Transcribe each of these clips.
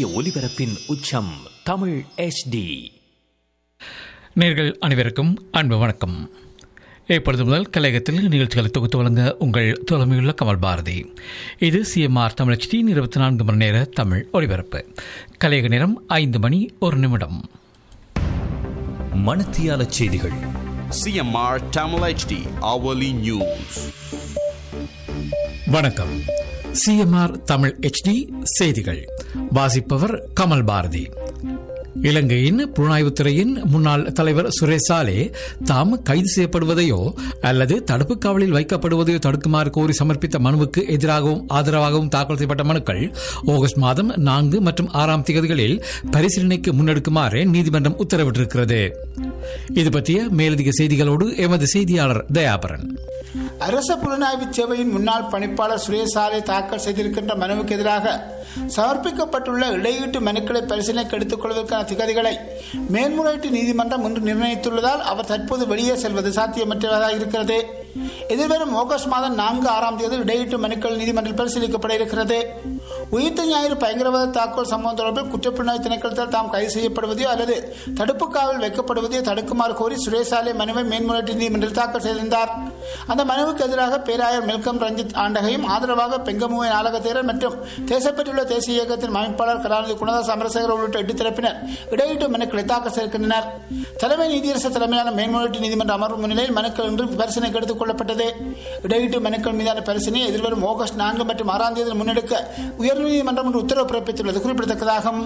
ஒலிபரப்பின் உச்சம் தமிழ் HD நேர்கள் அனைவருக்கும் அன்பு வணக்கம் இப்பொழுது முதல் கலையகத்தில் நிகழ்ச்சிகளை தொகுத்து வழங்க உங்கள் தலைமையுள்ள கமல் பாரதி இது சிஎம்ஆர் தமிழச்சி இருபத்தி நான்கு மணி நேர தமிழ் ஒலிபரப்பு கலையக நேரம் ஐந்து மணி ஒரு நிமிடம் மணத்தியால செய்திகள் CMR Tamil HD hourly news. வணக்கம் சிஎம்ஆர் தமிழ் எச்டி செய்திகள் வாசிப்பவர் கமல் பாரதி இலங்கையின் புலனாய்வுத்துறையின் முன்னாள் தலைவர் சுரேஷ் சாலே தாம் கைது செய்யப்படுவதையோ அல்லது தடுப்பு காவலில் வைக்கப்படுவதையோ தடுக்குமாறு கோரி சமர்ப்பித்த மனுவுக்கு எதிராகவும் ஆதரவாகவும் தாக்கல் செய்யப்பட்ட மனுக்கள் ஆகஸ்ட் மாதம் நான்கு மற்றும் ஆறாம் தேதிகளில் பரிசீலனைக்கு முன்னெடுக்குமாறு நீதிமன்றம் உத்தரவிட்டிருக்கிறது இது பற்றிய மேலதிக செய்திகளோடு எமது செய்தியாளர் தயாபரன் அரச புலனாய்வு சேவையின் முன்னாள் பணிப்பாளர் சுரேசாலை தாக்கல் செய்திருக்கின்ற மனுவுக்கு எதிராக சமர்ப்பிக்கப்பட்டுள்ள இடையீட்டு மனுக்களை பரிசீலனைக்கு எடுத்துக் கொள்வதற்கான திகதிகளை மேல்முறையீட்டு நீதிமன்றம் இன்று நிர்ணயித்துள்ளதால் அவர் தற்போது வெளியே செல்வது சாத்தியமற்றதாக இருக்கிறது எதிர்வரும் ஆகஸ்ட் மாதம் நான்கு ஆறாம் தேதி இடையீட்டு மனுக்கள் நீதிமன்றில் பரிசீலிக்கப்பட இருக்கிறது உயிர்த்த ஞாயிறு பயங்கரவாத தாக்குதல் சம்பவம் தொடர்பில் குற்றப்புலனாய்வு திணைக்களத்தால் தாம் கைது செய்யப்படுவதையோ அல்லது தடுப்பு காவல் வைக்கப்படுவதையோ தடுக்குமாறு கோரி சுரேசாலை மனுவை மேன்முறையீட்டு நீதிமன்றில் தாக்கல் செய்திருந்தார் அந்த மனுவுக்கு எதிராக பேராயர் மெல்கம் ரஞ்சித் ஆண்டகையும் ஆதரவாக பெங்கமுவை நாடகத்தேரர் மற்றும் தேசப்பட்டுள்ள தேசிய இயக்கத்தின் அமைப்பாளர் கலாநிதி குணதாஸ் அமரசேகர் உள்ளிட்ட எட்டு தரப்பினர் இடையீட்டு மனுக்களை தாக்கல் செய்திருக்கின்றனர் தலைமை நீதியரசு தலைமையிலான மேன்முறையீட்டு நீதிமன்ற அமர்வு முன்னிலையில் மனுக்கள் இன்று பரிசீலனைக்கு எடுத்துக் கொள்ளப்பட்டது இடையீட்டு மனுக்கள் மீதான பரிசீலனை எதிர்வரும் ஆகஸ்ட் நான்கு மற்றும் ஆறாம் தேதி முன்னெடுக்க உயர்நீதிமன்றம் இன்று உத்தரவு பிறப்பித்துள்ளது குறிப்பிடத்தக்கதாகும்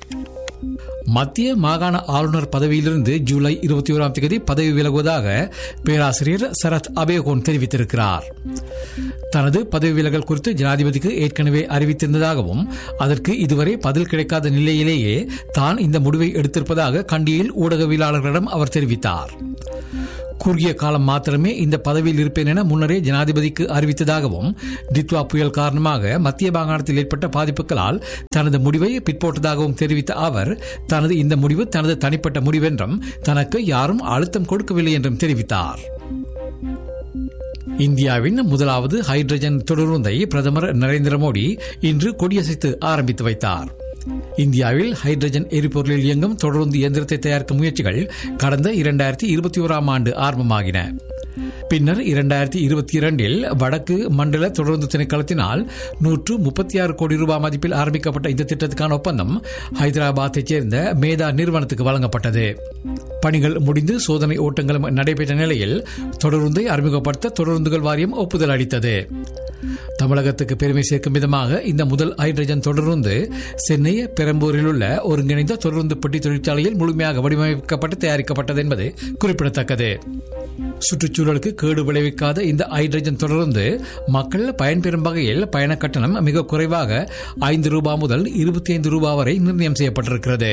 மத்திய மாகாண ஆளுநர் பதவியிலிருந்து ஜூலை இருபத்தி ஓராம் தேதி பதவி விலகுவதாக பேராசிரியர் சரத் அபேகோன் தெரிவித்திருக்கிறார் தனது பதவி விலகல் குறித்து ஜனாதிபதிக்கு ஏற்கனவே அறிவித்திருந்ததாகவும் அதற்கு இதுவரை பதில் கிடைக்காத நிலையிலேயே தான் இந்த முடிவை எடுத்திருப்பதாக கண்டியில் ஊடகவியலாளர்களிடம் அவர் தெரிவித்தார் குறுகிய காலம் மாத்திரமே இந்த பதவியில் இருப்பேன் என முன்னரே ஜனாதிபதிக்கு அறிவித்ததாகவும் டித்வா புயல் காரணமாக மத்திய மாகாணத்தில் ஏற்பட்ட பாதிப்புகளால் தனது முடிவை பிற்போட்டதாகவும் தெரிவித்த அவர் தனது இந்த முடிவு தனது தனிப்பட்ட முடிவென்றும் தனக்கு யாரும் அழுத்தம் கொடுக்கவில்லை என்றும் தெரிவித்தார் இந்தியாவின் முதலாவது ஹைட்ரஜன் தொடருந்தை பிரதமர் நரேந்திர மோடி இன்று கொடியசைத்து ஆரம்பித்து வைத்தார் இந்தியாவில் ஹைட்ரஜன் எரிபொருளில் இயங்கும் தொடர்ந்து இயந்திரத்தை தயாரிக்கும் முயற்சிகள் கடந்த இரண்டாயிரத்தி இருபத்தி ஓராம் ஆண்டு ஆரம்பமாகின பின்னர் இரண்டாயிரத்தி இருபத்தி இரண்டில் வடக்கு மண்டல தொடர்ந்து திணைக்களத்தினால் நூற்று முப்பத்தி ஆறு கோடி ரூபாய் மதிப்பில் ஆரம்பிக்கப்பட்ட இந்த திட்டத்துக்கான ஒப்பந்தம் ஹைதராபாத்தைச் சேர்ந்த மேதா நிறுவனத்துக்கு வழங்கப்பட்டது பணிகள் முடிந்து சோதனை ஓட்டங்களும் நடைபெற்ற நிலையில் தொடருந்தை அறிமுகப்படுத்த தொடருந்துகள் வாரியம் ஒப்புதல் அளித்தது தமிழகத்துக்கு பெருமை சேர்க்கும் விதமாக இந்த முதல் ஹைட்ரஜன் தொடருந்து சென்னை பெரம்பூரில் உள்ள ஒருங்கிணைந்த தொடருந்து பெட்டி தொழிற்சாலையில் முழுமையாக வடிவமைக்கப்பட்டு தயாரிக்கப்பட்டது என்பது குறிப்பிடத்தக்கது சுற்றுச்சூழலுக்கு கேடு விளைவிக்காத இந்த ஹைட்ரஜன் தொடர்ந்து மக்கள் பயன்பெறும் வகையில் பயண கட்டணம் மிக குறைவாக ஐந்து ரூபாய் முதல் இருபத்தி ஐந்து ரூபாய் வரை நிர்ணயம் செய்யப்பட்டிருக்கிறது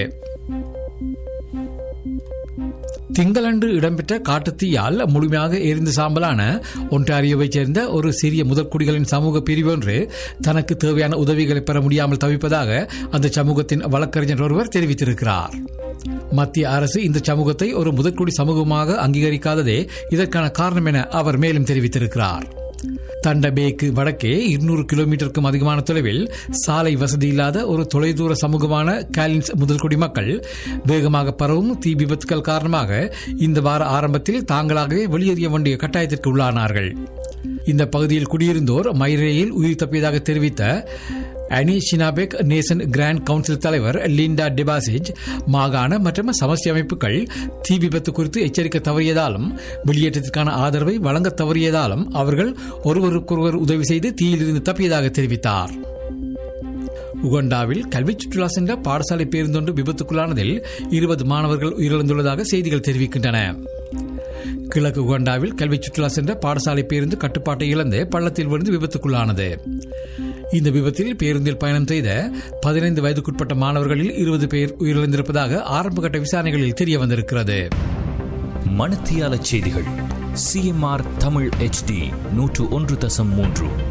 திங்களன்று இடம்பெற்ற காட்டுத்தீயால் முழுமையாக எரிந்து சாம்பலான ஒன்டாரியோவைச் சேர்ந்த ஒரு சிறிய முதற்குடிகளின் சமூக பிரிவு ஒன்று தனக்கு தேவையான உதவிகளை பெற முடியாமல் தவிப்பதாக அந்த சமூகத்தின் வழக்கறிஞர் ஒருவர் தெரிவித்திருக்கிறார் மத்திய அரசு இந்த சமூகத்தை ஒரு முதற்குடி சமூகமாக அங்கீகரிக்காததே இதற்கான காரணம் என அவர் மேலும் தெரிவித்திருக்கிறார் தண்டபேக்கு வடக்கே இருநூறு கிலோமீட்டருக்கும் அதிகமான தொலைவில் சாலை வசதி இல்லாத ஒரு தொலைதூர சமூகமான காலின்ஸ் முதல்குடி மக்கள் வேகமாக பரவும் தீ விபத்துகள் காரணமாக இந்த வார ஆரம்பத்தில் தாங்களாகவே வெளியேறிய வேண்டிய கட்டாயத்திற்கு உள்ளானார்கள் இந்த பகுதியில் குடியிருந்தோர் மயிரையில் உயிர் தப்பியதாக தெரிவித்த Anishinabek nation grand council தலைவர் லிண்டா டெபாசிஜ் மாகாண மற்றும் சமஸ்டி அமைப்புகள் தீ விபத்து குறித்து எச்சரிக்க தவறியதாலும் வெளியேற்றத்திற்கான ஆதரவை வழங்க தவறியதாலும் அவர்கள் ஒருவருக்கொருவர் உதவி செய்து தீயிலிருந்து தப்பியதாக தெரிவித்தார் உகண்டாவில் கல்வி சுற்றுலா சென்ற பாடசாலை பேருந்தொன்று விபத்துக்குள்ளானதில் இருபது மாணவர்கள் உயிரிழந்துள்ளதாக செய்திகள் தெரிவிக்கின்றன கிழக்கு உகண்டாவில் கல்வி சுற்றுலா சென்ற பாடசாலை பேருந்து கட்டுப்பாட்டை இழந்து பள்ளத்தில் விழுந்து விபத்துக்குள்ளானது இந்த விபத்தில் பேருந்தில் பயணம் செய்த பதினைந்து வயதுக்குட்பட்ட மாணவர்களில் இருபது பேர் உயிரிழந்திருப்பதாக ஆரம்பகட்ட விசாரணைகளில் தெரிய வந்திருக்கிறது மணத்தியால செய்திகள் சிஎம்ஆர் தமிழ் HD நூற்று ஒன்று தசம் மூன்று